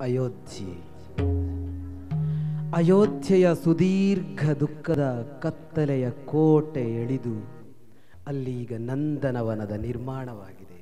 ಅಯೋಧ್ಯೆ ಅಯೋಧ್ಯೆಯ ಸುದೀರ್ಘ ದುಃಖದ ಕತ್ತಲೆಯ ಕೋಟೆ ಎಳಿದು ಅಲ್ಲೀಗ ನಂದನವನದ ನಿರ್ಮಾಣವಾಗಿದೆ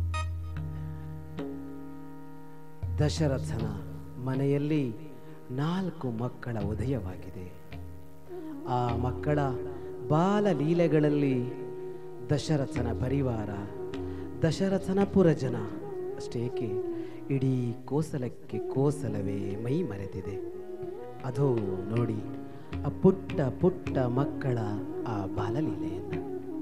ದಶರಥನ ಮನೆಯಲ್ಲಿ ನಾಲ್ಕು ಮಕ್ಕಳ ಉದಯವಾಗಿದೆ ಆ ಮಕ್ಕಳ ಬಾಲಲೀಲೆಗಳಲ್ಲಿ ದಶರಥನ ಪರಿವಾರ ದಶರಥನ ಪುರಜನ ಅಷ್ಟೇಕೆ ಇಡೀ ಕೋಸಲಕ್ಕೆ ಕೋಸಲವೇ ಮೈ ಮರೆತಿದೆ ಅದು ನೋಡಿ ಆ ಪುಟ್ಟ ಪುಟ್ಟ ಮಕ್ಕಳ ಆ ಬಾಲಲೀಲೆಯನ್ನು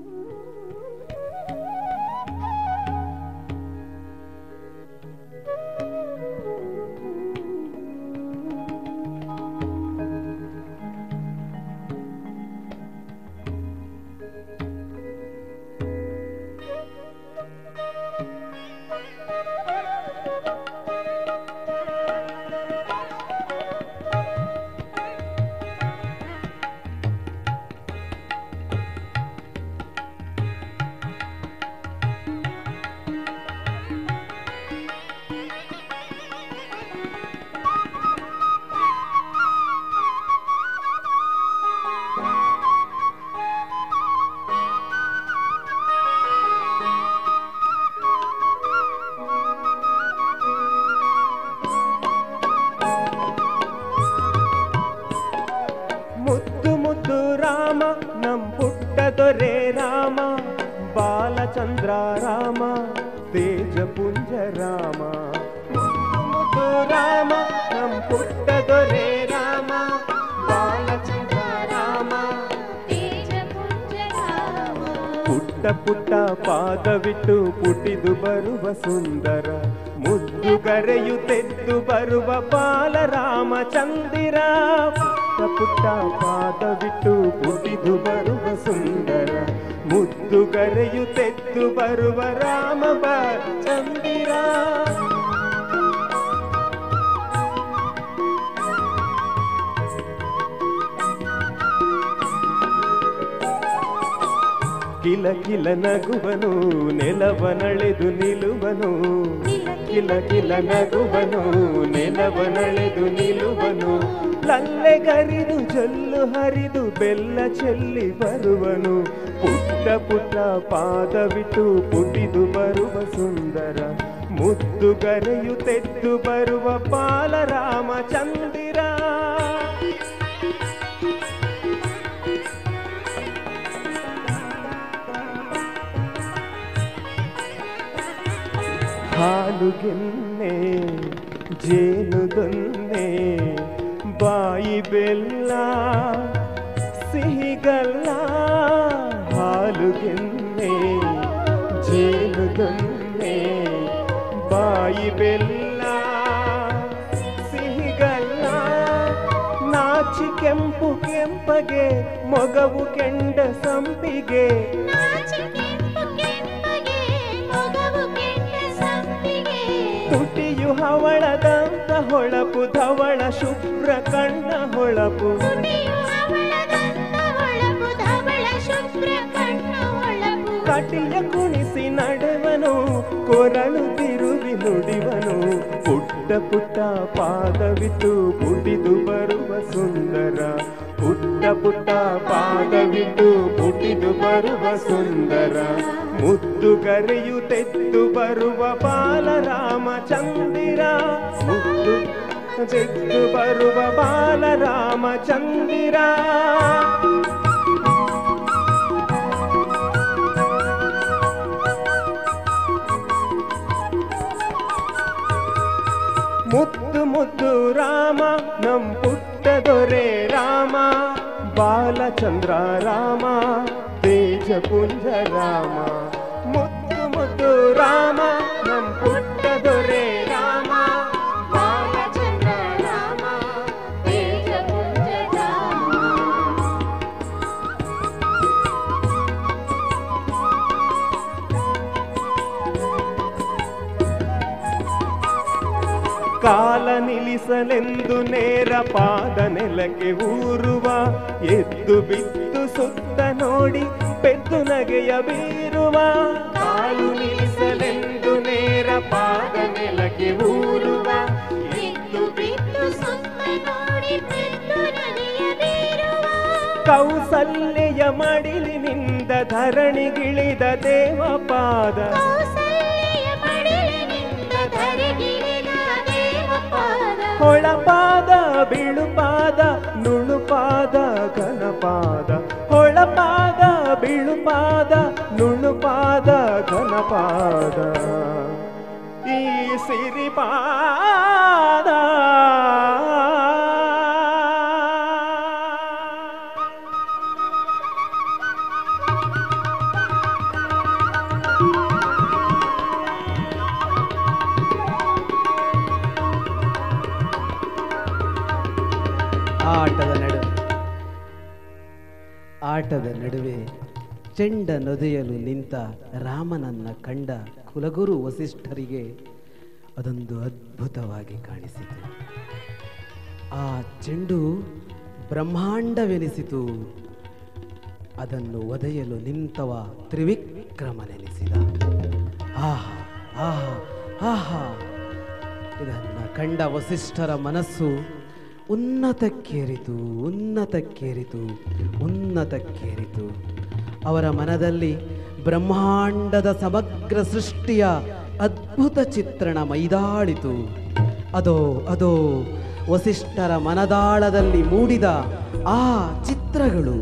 ಮುದ್ದು ಮುದ್ದು ರಾಮ ನಮ್ ಪುಟ್ಟ ದೊರೆ ರಾಮ ಬಾಲಚಂದ್ರ ರಾಮ ತೇಜಪುಂಜ ರಾಮ ಮುದ್ದು ಮುದ್ದು ರಾಮ ನಮ್ ಪುಟ್ಟ ದೊರೆ ರಾಮ ಬಾಲಚಂದ್ರ ರಾಮ ಪುಟ್ಟ ಪುಟ್ಟ ಪಾದವಿಟ್ಟು ಪುಟಿದು ಬರುವ ಸುಂದರ ಮುದ್ದು ಕರೆಯುತ್ತೆದ್ದು ಬರುವ ಬಾಲರಾಮ ಚಂದಿರ ಪುಟ್ಟ ಪುಟ್ಟ ಪಾದವಿಟ್ಟು ಪುಟಿದು ಬರುವ ಸುಂದರ ಮುದ್ದು ಕರೆಯುತ್ತೆದ್ದು ಬರುವ ರಾಮ ಬಾ ಚಂದಿರ ಕಿಲ ಕಿಲ ನಗುವನು ನೆಲವನಳೆದು ನಿಲುವನು ಕಿಲ ಕಿಲ ನಗುವನು ನೆಲವನಳೆದು ನಿಲುವನು ಲಲ್ಲೆಗರಿದು ಜಲ್ಲು ಹರಿದು ಬೆಲ್ಲ ಚೆಲ್ಲಿ ಬರುವನು ಪುಟ್ಟ ಪುಟ್ಟ ಪಾದವಿಟ್ಟು ಪುಟಿದು ಬರುವ ಸುಂದರ ಮುದ್ದು ಗರೆಯುತ್ತೆದ್ದು ಬರುವ ಬಾಲರಾಮ ಚಂದಿರ ಹಾಲುಗೆನ್ನೆ ಜೇನುದೊನ್ನೆ ಬಾಯಿ ಬೆಲ್ಲ ಸಿಹಿಗಲ್ಲ ಹಾಲುಗೆನ್ನೆ ಜೇನುದೊನ್ನೆ ಬಾಯಿ ಬೆಲ್ಲ ಸಿಹಿಗಲ್ಲ ನಾಚಿ ಕೆಂಪು ಕೆಂಪಗೆ ಮೊಗವು ಕೆಂಡ ಸಂಪಿಗೆ ತುಟಿಯು ಹವಳದಂತ ಹೊಳಪು ಧವಳ ಶುಭ್ರ ಕಣ್ಣ ಹೊಳಪು ಕಟಿಯ ಕುಣಿಸಿ ನಡೆವನು ಕೊರಳು ತಿರುವಿ ನುಡಿವನು ಪುಟ್ಟ ಪುಟ್ಟ ಪಾದವಿತು ಪುಟಿದು ಬರುವ ಸುಂದರ ಪುಟ್ಟ ಪುಟ್ಟ ಪಾದವಿತು ಪುಟಿದು ಬರುವ ಸುಂದರ ಮುದ್ದು ಕರೆಯುತ್ತೆದ್ದು ಬರುವ ಬಾಲರಾಮ ಚಂದಿರ ಮುದ್ದು ತೆದ್ದು ಬರುವ ಬಾಲರಾಮ ಚಂದಿರ ಮುದ್ದು ಮುದ್ದು ರಾಮ ನಮ್ ಪುಟ್ಟ ದೊರೆ ರಾಮ ಬಾಲಚಂದ್ರ ರಾಮ ತೇಜಪುಂಜ ರಾಮ ಮುದ್ದು ಮುದ್ದು ರಾಮ ನಮ್ ಪುಟ್ಟ ದೊರೆ ರಾಮ ಬಾಲಚಂದ್ರ ರಾಮ ಕಾಲ ನಿಲ್ಲಿಸಲೆಂದು ನೇರ ಪಾದ ನೆಲಕ್ಕೆ ಊರುವ ಎದ್ದು ಬಿದ್ದು ಸುತ್ತ ನೋಡಿ ಪೆದ್ದು ನಗೆಯ ಬೀರುವ ಕಾಲು ನಿಲ್ಲಿಸಲೆಂದು ನೇರ ಪಾದ ನೆಲಕ್ಕೆ ಊರುವ ಎದ್ದು ಕೌಸಲ್ಯ ಮಡಿಲಿನಿಂದ ಧರಣಿಗಿಳಿದ ದೇವಪಾದ ಕೌಸಲ್ಯ ಮಡಿಲಿನಿಂದ ಧರೆಗಿಳಿದ ದೇವಪಾದ. ಹೊಳಪಾದ ಬಿಳುಪಾದ ನುಣುಪಾದ ಘನಪಾದ ಹೊಳಪಾದ ಬಿಳುಪಾದ ನುಣುಪಾದ ಘನಪಾದ ಈ ಸಿರಿಪಾದ ಆಟದ ನಡುವೆ ಆಟದ ನಡುವೆ ಚೆಂಡ ನೊದೆಯಲು ನಿಂತ ರಾಮನನ್ನ ಕಂಡ ಕುಲಗುರು ವಸಿಷ್ಠರಿಗೆ ಅದೊಂದು ಅದ್ಭುತವಾಗಿ ಕಾಣಿಸಿತು ಆ ಚೆಂಡು ಬ್ರಹ್ಮಾಂಡವೆನಿಸಿತು ಅದನ್ನು ಒದೆಯಲು ನಿಂತವ ತ್ರಿವಿಕ್ರಮನೆನಿಸಿದ ಆಹಾ ಆಹಾ ಆಹಾ ಇದನ್ನು ಕಂಡ ವಸಿಷ್ಠರ ಮನಸ್ಸು ಉನ್ನತಕ್ಕೇರಿತು ಉನ್ನತಕ್ಕೇರಿತು ಉನ್ನತಕ್ಕೇರಿತು ಅವರ ಮನದಲ್ಲಿ ಬ್ರಹ್ಮಾಂಡದ ಸಮಗ್ರ ಸೃಷ್ಟಿಯ ಅದ್ಭುತ ಚಿತ್ರಣ ಮೈದಾಳಿತು ಅದೋ ಅದೋ ವಸಿಷ್ಠರ ಮನದಾಳದಲ್ಲಿ ಮೂಡಿದ ಆ ಚಿತ್ರಗಳು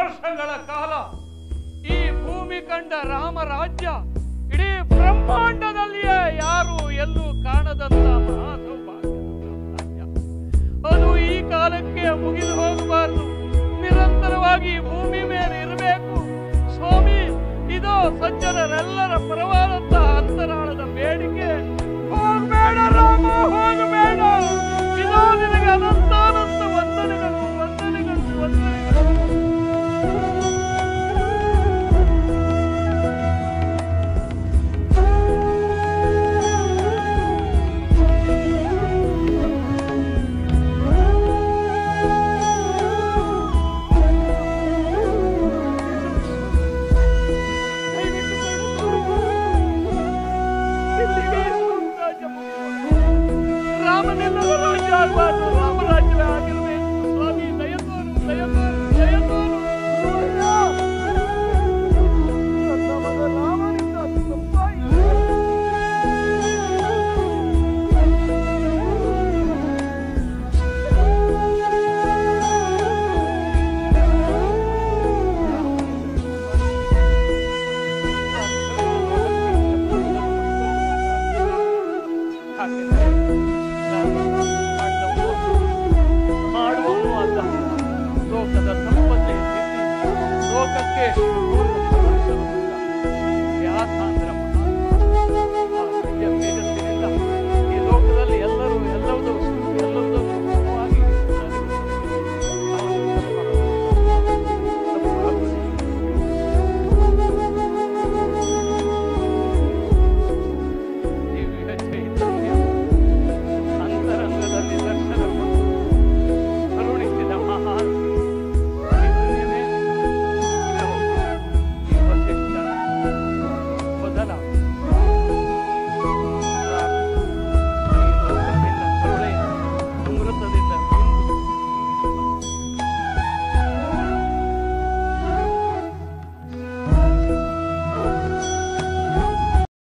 ವರ್ಷಗಳ ಕಾಲ ಈ ಭೂಮಿ ಕಂಡ ರಾಮ ರಾಜ್ಯ ಇಡೀ ಬ್ರಹ್ಮಾಂಡದಲ್ಲಿಯೇ ಯಾರು ಎಲ್ಲೂ ಕಾಣದಂತ ಮಹಾ ಸೌಭಾಗ್ಯದ ಸಾಮ್ರಾಜ್ಯ ಅದು ಈ ಕಾಲಕ್ಕೆ ಮುಗಿದು ಹೋಗಬಾರದು ನಿರಂತರವಾಗಿ ಈ ಭೂಮಿ ಮೇಲೆ ಇರಬೇಕು ಸ್ವಾಮಿ ಇದು ಸಜ್ಜನರೆಲ್ಲರ ಪರವಾದಂತ